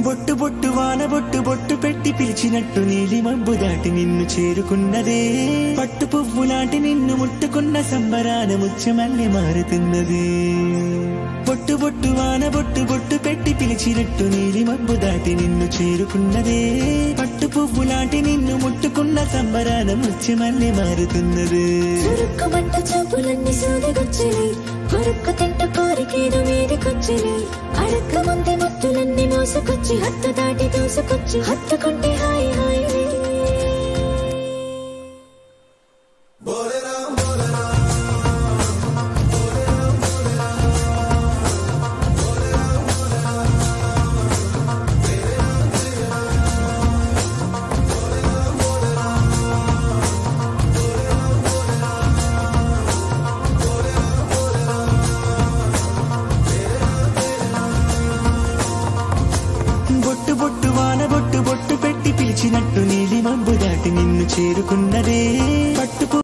బొట్టు బొట్టు వాన బొట్టు బొట్టు పెట్టి పిలిచినట్టు నీలి మబ్బు దాటి నిన్ను చేరుకున్నదే పట్టు పువ్వు లాంటి నిన్ను ముట్టుకున్న సంబరాన ముచ్చమల్లి మారుతున్నది బొట్టు బొట్టు వాన బొట్టు బొట్టు పెట్టి పిలిచినట్టు నీలి మబ్బు దాటి నిన్ను చేరుకున్నదే పట్టు పువ్వు లాంటి నిన్ను ముట్టుకున్న సంబరాన ముచ్చమల్లి మారుతున్నది చురుక్కుమంట చూపులన్నీ సూదిగొచ్చినాయి కొరుక్కు తింట కోరికేదో మీదికొచ్చినాయి అడక్క ముందే ముత్తులన్నీ మోసుకొచ్చి హత్తు దాటి దూసుకొచ్చి హత్తుకుంటే హాయి హాయి బొట్టు బొట్టు వాన బొట్టు బొట్టు పెట్టి పిలిచినట్టు నీలి మబ్బు దాటి నిన్ను చేరుకున్నదే పట్టు